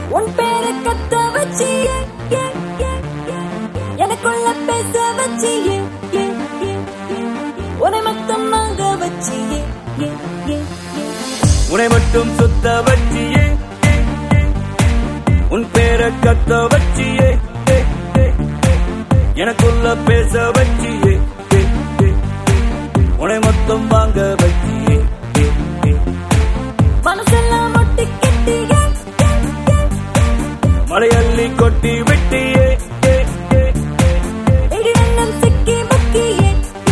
உன் பேரை கத்த வச்சு எனக்குள்ள பேச வச்சு உன்னை மொத்தம் வாங்க வச்சு உன்னை மட்டும் சுத்த வச்சியே உன் பேரை கத்த வச்சியே எனக்குள்ள பேச வச்சியே உன்னை மொத்தம் வாங்க வச்சியே மனசெல்லாம் ஒட்டி கெட்டி மலையள்ளி கொட்டி விட்டியே இடி எண்ணம் சிக்கி முக்கியே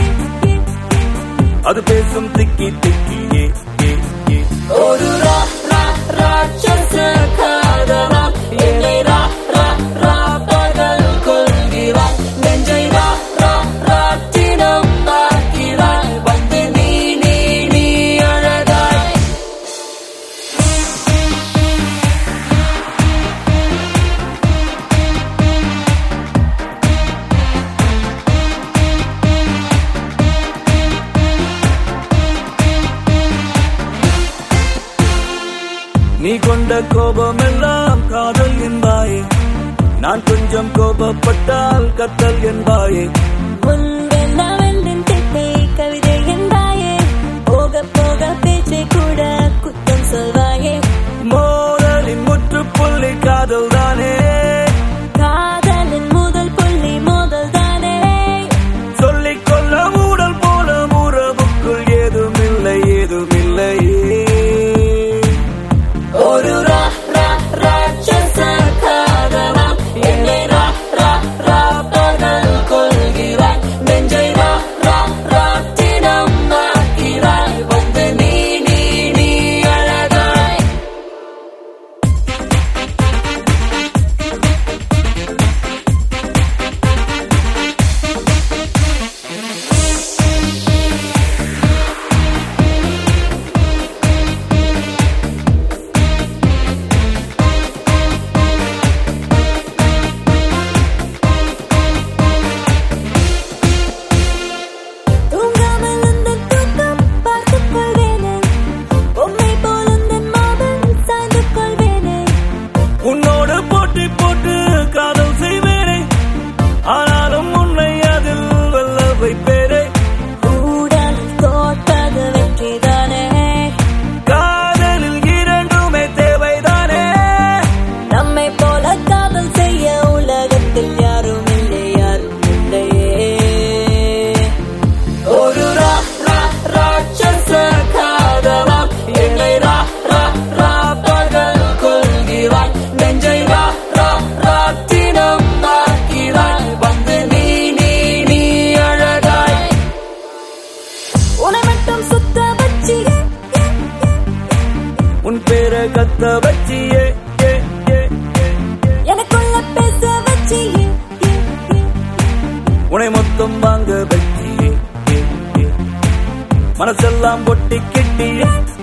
அது பேசும் திக்கி திக்கியே ஒரு ரா ரா ராட்சச காதலா என்னை ரா ரா ரா பகல் கொள்கிறாய் நெஞ்சை ரா ரா ராட்டினம் ஆக்கிறாய் வந்து நீ நீ நீ அழகாய் நீ கொண்ட கோபம் எல்லாம் காதல் என்பாயே நான் கொஞ்சம் கோபப்பட்டால் கத்தல் என்பாயே முன்பெல்லாம் வெந்தன் திட்டை கவிதை என்பாயே போக போக பேச்சை கூட குத்தம் சொல்வாயே மோதலின் முற்றுப்புள்ளி காதல் தானே காதலின் முதல் புள்ளி மோதல் தானே சொல்லிக் கொள்ள மூடல் போல உறவுக்குள் ஏதுமில்லை ஏதுமில்லையே ஒரு ரா ரா ராட்சச காதலா என்னை ரா ரா ரா பகல் கொள்கிறாய் நெஞ்சை ரா ரா ராட்டினம் ஆக்கிறாய் வந்து நீ நீ நீ அழகாய் தூங்காமல் உந்தன் தூக்கம் பார்த்துக் கொள்வேனே பொம்மை போல் உந்தன் மார்பில் சாய்ந்து கொள்வேனே உன்னோடு போட்டி போட்டு காதல் செய்வேனே ஆனாலும் உன்னை அதில் வெல்ல வைப்பேனே கூடல் தோட்டது வெற்றிதானே காதலில் இரண்டுமே தேவைதானே நம்மை போல காதல் செய்ய உலகத்தில் யாரும் இல்லை யாரும் இல்லையே ஒரு ரா ரா ராட்சச காதலா என்னை ரா ரா ரா பகல் கொள்கிறாய் நெஞ்சை ரா ரா ராட்டினம் ஆக்கிறாய் வந்து நீ நீ நீ அழகாய் உன்னை மட்டும் சுத்த வச்சு உன் பேரை கத்த வச்சியே ஏ, ஏ, ஏ, ஏ. எனக்குள்ள பேச வச்சு உன்னை மொத்தம் வாங்க வச்சியே ஏ, ஏ. மனசெல்லாம் பொட்டி கிட்டியே